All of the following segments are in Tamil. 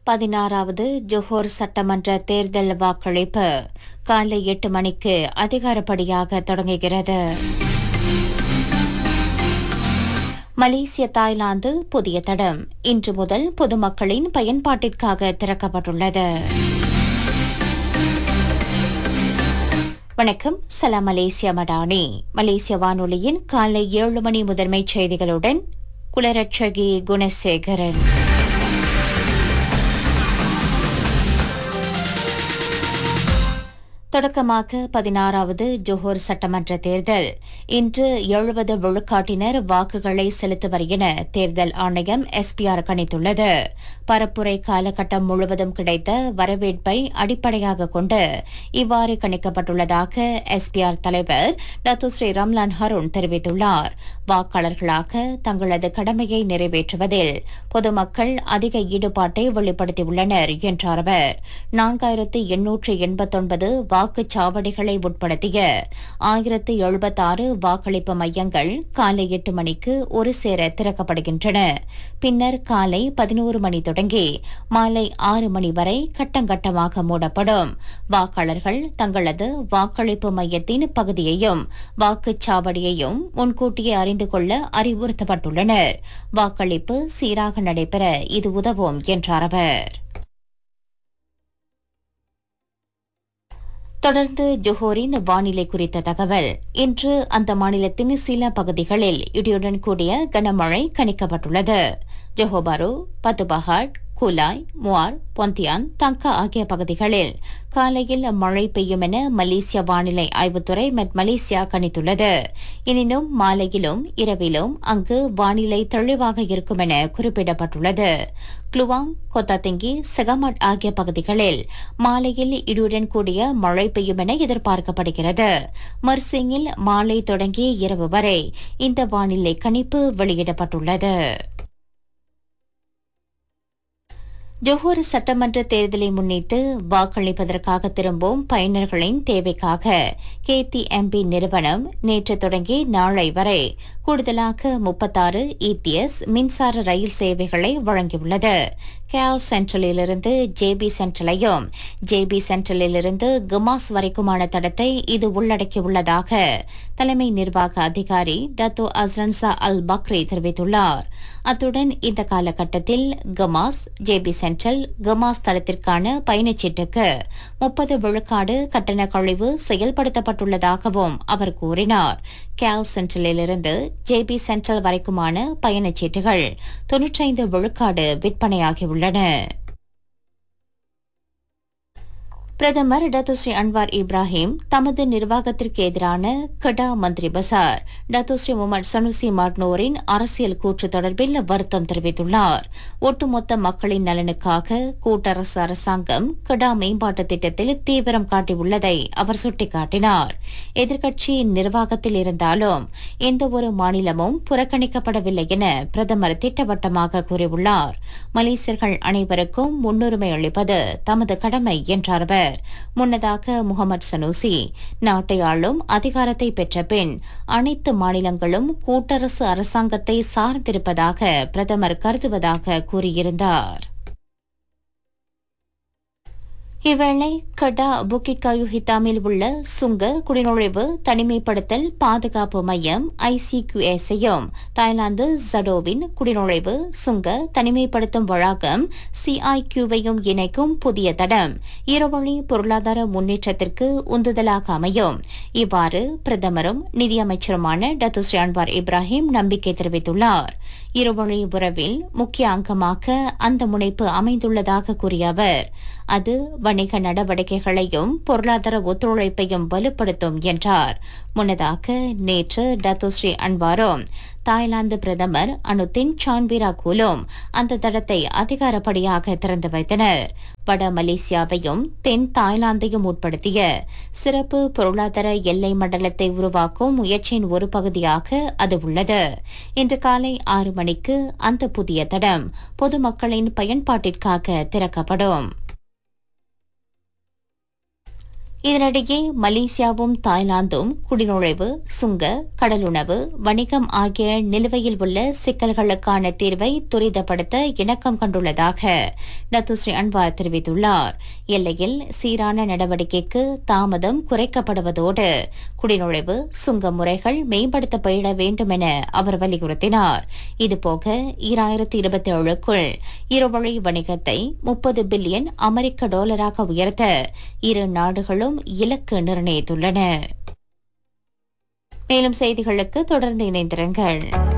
பதினாறாவது ஜொஹோர் சட்டமன்ற தேர்தல் வாக்களிப்பு காலை எட்டு மணிக்கு அதிகாரப்படியாக தொடங்குகிறது மலேசிய தாய்லாந்து புதிய தடம் இன்று முதல் பொதுமக்களின் பயன்பாட்டிற்காக திறக்கப்பட்டுள்ளது வணக்கம் சலாம் மலேசியா மடானி மலேசிய வானொலியின் காலை ஏழு மணி முதன்மைச் செய்திகளுடன் குலரட்சகி குணசேகரன் தொடக்கமாக பதினாறாவது ஜோஹர் சட்டமன்ற தேர்தல் இன்று எழுபது விழுக்காட்டினர் வாக்குகளை செலுத்துவர் என தேர்தல் ஆணையம் எஸ்பிஆர் கணித்துள்ளது பரப்புரை காலகட்டம் முழுவதும் கிடைத்த வரவேற்பை அடிப்படையாக கொண்டு இவ்வாறு கணிக்கப்பட்டுள்ளதாக எஸ்பிஆர் தலைவர் டத்து ஸ்ரீ ரம்லான் ஹருண் தெரிவித்துள்ளார் வாக்காளர்களாக தங்களது கடமையை நிறைவேற்றுவதில் பொதுமக்கள் அதிக ஈடுபாட்டை வெளிப்படுத்தியுள்ளனர் என்றார் அவர் நான்காயிரத்து எண்ணூற்று எண்பத்தொன்பது வாக்குச்சாவடிகளை உட்படுத்திய ஆயிரத்து எழுபத்தாறு வாக்களிப்பு மையங்கள் காலை எட்டு மணிக்கு ஒரு சேர திறக்கப்படுகின்றன பின்னர் காலை பதினோரு மணி தொடங்கி மாலை ஆறு மணி வரை கட்டங்கட்டமாக மூடப்படும் வாக்காளர்கள் தங்களது வாக்களிப்பு மையத்தின் பகுதியையும் வாக்குச்சாவடியையும் முன்கூட்டியே அறிந்து கொள்ள அறிவுறுத்தப்பட்டுள்ளனர் வாக்களிப்பு சீராக நடைபெற இது உதவும் என்றார் அவர் தொடர்ந்து ஜொஹோரின் வானிலை குறித்த தகவல் இன்று அந்த மாநிலத்தின் சில பகுதிகளில் இடியுடன் கூடிய கனமழை கணிக்கப்பட்டுள்ளது ஜொஹோபாரு பத்துபஹாட் குலாய் முவார் பொந்தியான் தங்கா ஆகிய பகுதிகளில் காலையில் மழை பெய்யும் என மலேசிய வானிலை ஆய்வுத்துறை மெட் மலேசியா கணித்துள்ளது எனினும் மாலையிலும் இரவிலும் அங்கு வானிலை தெளிவாக இருக்கும் என குறிப்பிடப்பட்டுள்ளது குளுவாங் கொத்தாத்திங்கி செகமட் ஆகிய பகுதிகளில் மாலையில் இடியுடன் கூடிய மழை பெய்யும் என எதிர்பார்க்கப்படுகிறது மர்சிங்கில் மாலை தொடங்கி இரவு வரை இந்த வானிலை கணிப்பு வெளியிடப்பட்டுள்ளது ஜொஹூர் சட்டமன்ற தேர்தலை முன்னிட்டு வாக்களிப்பதற்காக திரும்பும் பயனர்களின் தேவைக்காக கேடிஎம்பி நிறுவனம் நேற்று தொடங்கி நாளை வரை கூடுதலாக முப்பத்தாறு இடிஎஸ் மின்சார ரயில் சேவைகளை வழங்கியுள்ளது கேல் சென்ட்ரலிலிருந்து ஜேபி சென்ட்ரலையும் ஜேபி சென்ட்ரலிலிருந்து குமாஸ் வரைக்குமான தடத்தை இது உள்ளடக்கியுள்ளதாக தலைமை நிர்வாக அதிகாரி டத்தோ அஸ்ரன்சா அல் பக்ரி தெரிவித்துள்ளார் அத்துடன் இந்த காலகட்டத்தில் கமாஸ் ஜேபி சென்ட்ரல் கமாஸ் தளத்திற்கான பயணச்சீட்டுக்கு முப்பது விழுக்காடு கட்டண கழிவு செயல்படுத்தப்பட்டுள்ளதாகவும் அவர் கூறினார் கேல் சென்ட்ரலிலிருந்து ஜேபி சென்ட்ரல் வரைக்குமான பயணச்சீட்டுகள் தொன்னூற்றைந்து விழுக்காடு விற்பனையாகியுள்ளன பிரதமர் டத்துஸ்ரீ அன்வார் இப்ராஹிம் தமது நிர்வாகத்திற்கு எதிரான Kedah Menteri Besar Datuk Seri Muhammad Sanusi மாட்னோரின் அரசியல் கூற்று தொடர்பில் வருத்தம் தெரிவித்துள்ளார் ஒட்டுமொத்த மக்களின் நலனுக்காக கூட்டரசு அரசாங்கம் கடா மேம்பாட்டு திட்டத்தில் தீவிரம் காட்டியுள்ளதை அவர் சுட்டிக்காட்டினார் எதிர்க்கட்சி நிர்வாகத்தில் இருந்தாலும் எந்த ஒரு மாநிலமும் புறக்கணிக்கப்படவில்லை என பிரதமர் திட்டவட்டமாக கூறியுள்ளார் மலேசியர்கள் அனைவருக்கும் முன்னுரிமை அளிப்பது தமது கடமை என்றார் அவர் முன்னதாக முகமது சனூசி நாட்டை ஆளும் அதிகாரத்தை பெற்ற பின் அனைத்து மாநிலங்களும் கூட்டரசு அரசாங்கத்தை சார்ந்திருப்பதாக பிரதமர் கருதுவதாக கூறியிருந்தார் இவ்வேளை கடா புக்கிட் காயு ஹித்தாமில் உள்ள சுங்க குடிநுழைவு தனிமைப்படுத்தல் பாதுகாப்பு மையம் ஐசிக்யூஎஸையும் தாய்லாந்து ஜடோவின் குடிநுழைவு சுங்க தனிமைப்படுத்தும் வளாகம் சிஐக்யூவையும் இணைக்கும் புதிய தடம் இருவழி பொருளாதார முன்னேற்றத்திற்கு உந்துதலாக அமையும் இவ்வாறு பிரதமரும் நிதியமைச்சருமான டத்துஸ்ரீ அன்வார் இப்ராஹிம் நம்பிக்கை தெரிவித்துள்ளார் இருவழி உறவில் முக்கிய அங்கமாக அந்த முனைப்பு அமைந்துள்ளதாக கூறிய அவர் அது வணிக நடவடிக்கைகளையும் பொருளாதார ஒத்துழைப்பையும் வலுப்படுத்தும் என்றார் முன்னதாக நேற்று டத்துஸ்ரீ அன்வாரும் தாய்லாந்து பிரதமர் அனுதின் சான்வீரா கூலும் அந்த தடத்தை அதிகாரப்படியாக திறந்து வைத்தனர் வட மலேசியாவையும் தென் தாய்லாந்தையும் உட்படுத்திய சிறப்பு பொருளாதார எல்லை மண்டலத்தை உருவாக்கும் முயற்சியின் ஒரு பகுதியாக அது உள்ளது இன்று காலை ஆறு மணிக்கு அந்த புதிய தடம் பொதுமக்களின் பயன்பாட்டிற்காக திறக்கப்படும் இதனிடையே மலேசியாவும் தாய்லாந்தும் குடிநுழைவு சுங்க கடலுணவு வணிகம் ஆகிய நிலுவையில் உள்ள சிக்கல்களுக்கான தீர்வை துரிதப்படுத்த இணக்கம் கண்டுள்ளதாக டத்துஸ்ரீ அன்வார் தெரிவித்துள்ளார் எல்லையில் சீரான நடவடிக்கைக்கு தாமதம் குறைக்கப்படுவதோடு குடிநுழைவு சுங்க முறைகள் மேம்படுத்தப்பட வேண்டும் என அவர் வலியுறுத்தினார் இதுபோக ஈராயிரத்தி இருபத்தி ஏழுக்குள் இருவழி வணிகத்தை முப்பது பில்லியன் அமெரிக்க டாலராக உயர்த்த இரு நாடுகளும் இலக்கு நிர்ணயித்துள்ளன மேலும் செய்திகளுக்கு தொடர்ந்து இணைந்திருங்கள்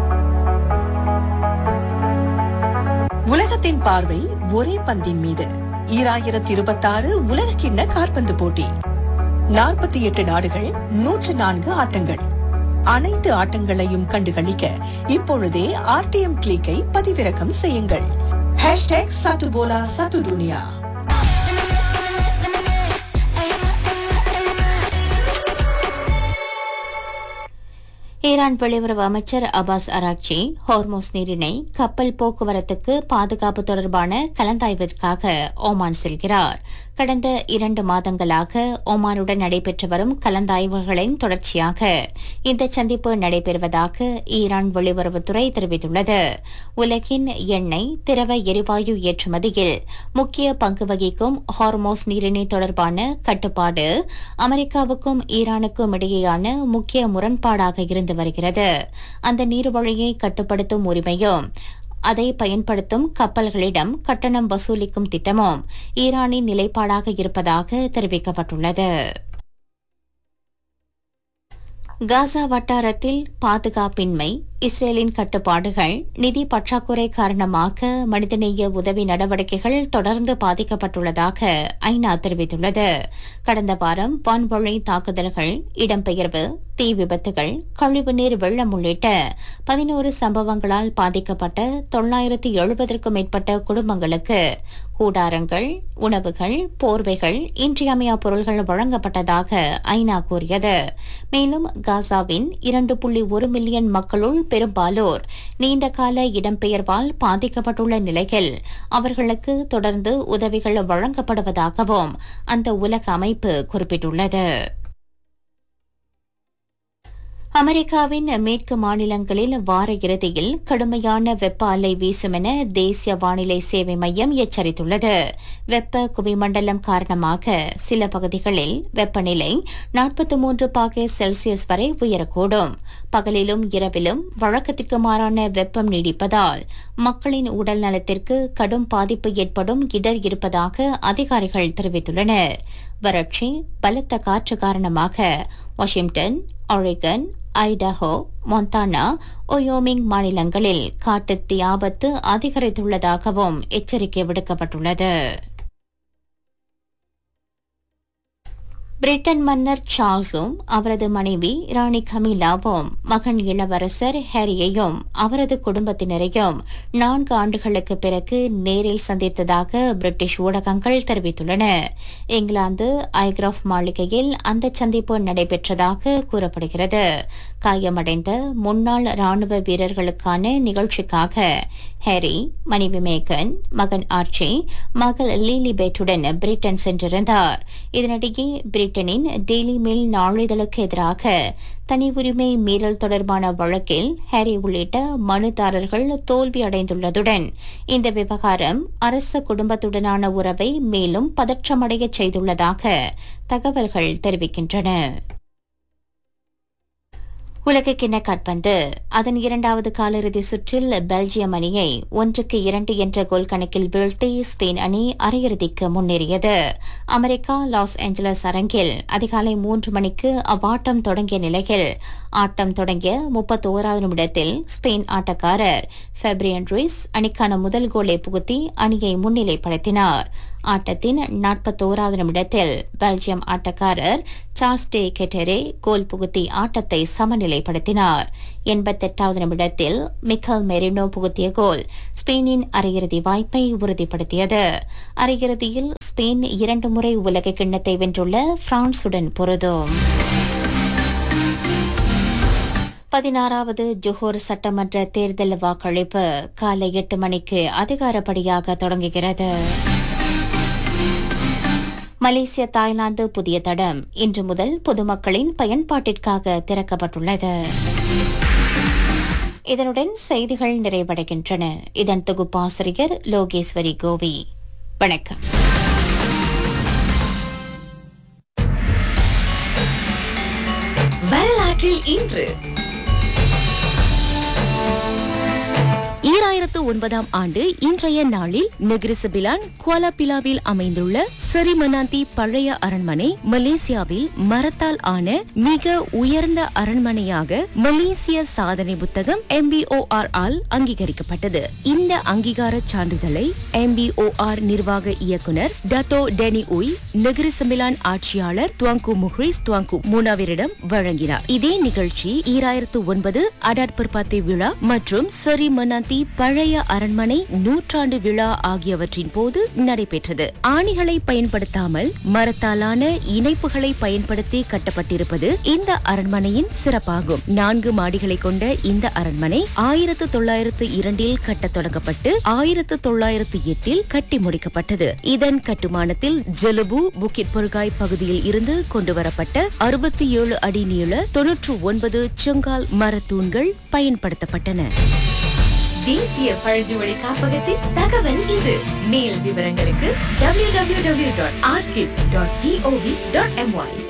உலகத்தின் பார்வை ஒரே பந்தின் மீது ஈராயிரத்தி இருபத்தாறு உலக கிண்ண காற்பந்து போட்டி நாற்பத்தி எட்டு நாடுகள் நூற்று நான்கு ஆட்டங்கள் அனைத்து ஆட்டங்களையும் கண்டுகளிக்க இப்பொழுதே ஆர்டிஎம் கிளிக்கை பதிவிறக்கம் செய்யுங்கள் ஹேஷ்டேக் சத்து போலா சத்து துனியா ஈரான் வெளியுறவு அமைச்சர் அபாஸ் அராக்சி ஹோர்மோஸ் நீரிணை கப்பல் போக்குவரத்துக்கு பாதுகாப்பு தொடர்பான கலந்தாய்விற்காக ஓமான் செல்கிறார் கடந்த இரண்டு மாதங்களாக ஓமானுடன் நடைபெற்று வரும் கலந்தாய்வுகளின் தொடர்ச்சியாக இந்த சந்திப்பு நடைபெறுவதாக ஈரான் வெளியுறவுத்துறை தெரிவித்துள்ளது உலகின் எண்ணெய் திரவ எரிவாயு ஏற்றுமதியில் முக்கிய பங்கு வகிக்கும் ஹார்மோஸ் நீரிணை தொடர்பான கட்டுப்பாடு அமெரிக்காவுக்கும் ஈரானுக்கும் இடையேயான முக்கிய முரண்பாடாக இருந்து வருகிறது அந்த நீர்வழியை கட்டுப்படுத்தும் உரிமையும் அதை பயன்படுத்தும் கப்பல்களிடம் கட்டணம் வசூலிக்கும் திட்டமும் ஈரானின் நிலைப்பாடாக இருப்பதாக தெரிவிக்கப்பட்டுள்ளது காசா வட்டாரத்தில் பாதுகாப்பின்மை இஸ்ரேலின் கட்டுப்பாடுகள் நிதி பற்றாக்குறை காரணமாக மனிதநேய உதவி நடவடிக்கைகள் தொடர்ந்து பாதிக்கப்பட்டுள்ளதாக ஐநா தெரிவித்துள்ளது கடந்த வாரம் வான்வழி தாக்குதல்கள் இடம்பெயர்வு தீ விபத்துகள் கழிவுநீர் வெள்ளம் உள்ளிட்ட பதினோரு சம்பவங்களால் பாதிக்கப்பட்ட தொள்ளாயிரத்தி எழுபதற்கும் மேற்பட்ட குடும்பங்களுக்கு கூடாரங்கள் உணவுகள் போர்வைகள் இன்றியமையா பொருள்கள் வழங்கப்பட்டதாக ஐநா கூறியது மேலும் காசாவின் இரண்டு புள்ளி ஒரு மில்லியன் மக்களுள் பெரும்பாலோர் நீண்டகால இடம்பெயர்வால் பாதிக்கப்பட்டுள்ள நிலையில் அவர்களுக்கு தொடர்ந்து உதவிகள் வழங்கப்படுவதாகவும் அந்த உலக அமைப்பு குறிப்பிட்டுள்ளது அமெரிக்காவின் மேற்கு மாநிலங்களில் வார இறுதியில் கடுமையான வெப்ப அலை வீசும் என தேசிய வானிலை சேவை மையம் எச்சரித்துள்ளது வெப்ப குவிமண்டலம் காரணமாக சில பகுதிகளில் வெப்பநிலை நாற்பத்தி மூன்று பாகை செல்சியஸ் வரை உயரக்கூடும் பகலிலும் இரவிலும் வழக்கத்திற்கு மாறான வெப்பம் நீடிப்பதால் மக்களின் உடல் நலத்திற்கு கடும் பாதிப்பு ஏற்படும் இடர் இருப்பதாக அதிகாரிகள் தெரிவித்துள்ளனர் வறட்சி பலத்த காற்று காரணமாக வாஷிங்டன் ஒரிகன் ஐடஹோ மொந்தானா ஒயோமிங் மாநிலங்களில் காட்டுத்தீ ஆபத்து அதிகரித்துள்ளதாகவும் எச்சரிக்கை விடுக்கப்பட்டுள்ளது பிரிட்டன் மன்னர் சார்ல்ஸும் அவரது மனைவி ராணி கமிலாவும் மகன் இளவரசர் ஹாரியையும் அவரது குடும்பத்தினரையும் நான்கு ஆண்டுகளுக்கு பிறகு நேரில் சந்தித்ததாக பிரிட்டிஷ் ஊடகங்கள் தெரிவித்துள்ளன இங்கிலாந்து ஐக்ராஃப் மாளிகையில் அந்த சந்திப்பு நடைபெற்றதாக கூறப்படுகிறது காயமடைந்த முன்னாள் ராணுவ வீரர்களுக்கான நிகழ்ச்சிக்காக ஹாரி மனைவி மேகன் மகன் ஆர்ச்சி மகள் லீலி பேட்டுடன் பிரிட்டன் சென்றிருந்தார் இதனிடையே பிரிட்டனின் டெய்லி மெயில் நாளிதழுக்கு எதிராக தனி உரிமை மீறல் தொடர்பான வழக்கில் ஹாரி உள்ளிட்ட மனுதாரர்கள் தோல்வியடைந்துள்ளதுடன் இந்த விவகாரம் அரச குடும்பத்துடனான உறவை மேலும் பதற்றமடையச் செய்துள்ளதாக தகவல்கள் தெரிவிக்கின்றன உலகக்கிண்ண காற்பந்து அதன் இரண்டாவது காலிறுதி சுற்றில் பெல்ஜியம் அணியை ஒன்றுக்கு இரண்டு என்ற கோல் கணக்கில் வீழ்த்தி ஸ்பெயின் அணி அரையிறுதிக்கு முன்னேறியது அமெரிக்கா லாஸ் ஏஞ்சலஸ் அரங்கில் அதிகாலை மூன்று மணிக்கு அவ்வாட்டம் தொடங்கிய நிலையில் ஆட்டம் தொடங்கிய முப்பத்தோராவது நிமிடத்தில் ஸ்பெயின் ஆட்டக்காரர் ஃபெப்ரியன் ரூயிஸ் அணிக்கான முதல் கோலை புகுத்தி அணியை முன்னிலைப்படுத்தினார் ஆட்டத்தின் நாற்பத்தோராவது நிமிடத்தில் பெல்ஜியம் ஆட்டக்காரர் சார்ஸ் டே கெட்டரே கோல் புகுத்தி ஆட்டத்தை சமநிலைப்படுத்தினார் எண்பத்தெட்டாவது நிமிடத்தில் மிக்கல் மெரினோ புகுத்திய கோல் ஸ்பெயினின் அரையிறுதி வாய்ப்பை உறுதிப்படுத்தியது அரையிறுதியில் ஸ்பெயின் இரண்டு முறை உலக கிண்ணத்தை வென்றுள்ள பிரான்சுடன் பொருதும் பதினாறாவது ஜோஹர் சட்டமன்ற தேர்தல் வாக்களிப்பு காலை எட்டு மணிக்கு அதிகாரப்படியாக தொடங்குகிறது மலேசிய தாய்லாந்து புதிய தடம் இன்று முதல் பொதுமக்களின் பயன்பாட்டிற்காக திறக்கப்பட்டுள்ளது இதனுடன் செய்திகள் நிறைவடைகின்றன இதன் தொகுப்பாசிரியர் லோகேஸ்வரி கோவி வணக்கம் வரலாற்றில் இன்று ஈராயிரத்து ஒன்பதாம் ஆண்டு இன்றைய நாளில் நெகிரிசபிலான் குவாலாபிலாவில் அமைந்துள்ள செரிமனாந்தி பழைய அரண்மனை மலேசியாவில் மரத்தால் ஆன மிக உயர்ந்த அரண்மனையாக மலேசிய சாதனை புத்தகம் எம்பிஓஆர் ஆல் அங்கீகரிக்கப்பட்டது இந்த அங்கீகார சான்றிதழை எம்பிஓஆர் நிர்வாக இயக்குனர் டத்தோ டெனி உய் நெகிரிசபிலான் ஆட்சியாளர் துவாங்கு முஹ்ரிஸ் துவாங்கு மூனாவிரிடம் வழங்கினார் இதே நிகழ்ச்சி ஈராயிரத்து ஒன்பது அடாட் பர்பாத்தி விழா மற்றும் செரி மனாந்தி பழைய அரண்மனை நூற்றாண்டு விழா ஆகியவற்றின் போது நடைபெற்றது ஆணிகளை பயன்படுத்தாமல் மரத்தாலான இணைப்புகளை பயன்படுத்தி கட்டப்பட்டிருப்பது இந்த அரண்மனையின் சிறப்பாகும் நான்கு மாடிகளை கொண்ட இந்த அரண்மனை ஆயிரத்து தொள்ளாயிரத்து இரண்டில் கட்டத் தொடங்கப்பட்டு ஆயிரத்து தொள்ளாயிரத்து எட்டில் கட்டி முடிக்கப்பட்டது இதன் கட்டுமானத்தில் ஜெலுபு புக்கிட் பொருகாய் பகுதியில் இருந்து கொண்டுவரப்பட்ட அறுபத்தி ஏழு அடி நீள தொன்னூற்று ஒன்பது செங்கால் மரத்தூண்கள் பயன்படுத்தப்பட்டன தேசிய பழங்குடி காப்பகத்தின் தகவல் இது மேல் விவரங்களுக்கு www.archive.gov.my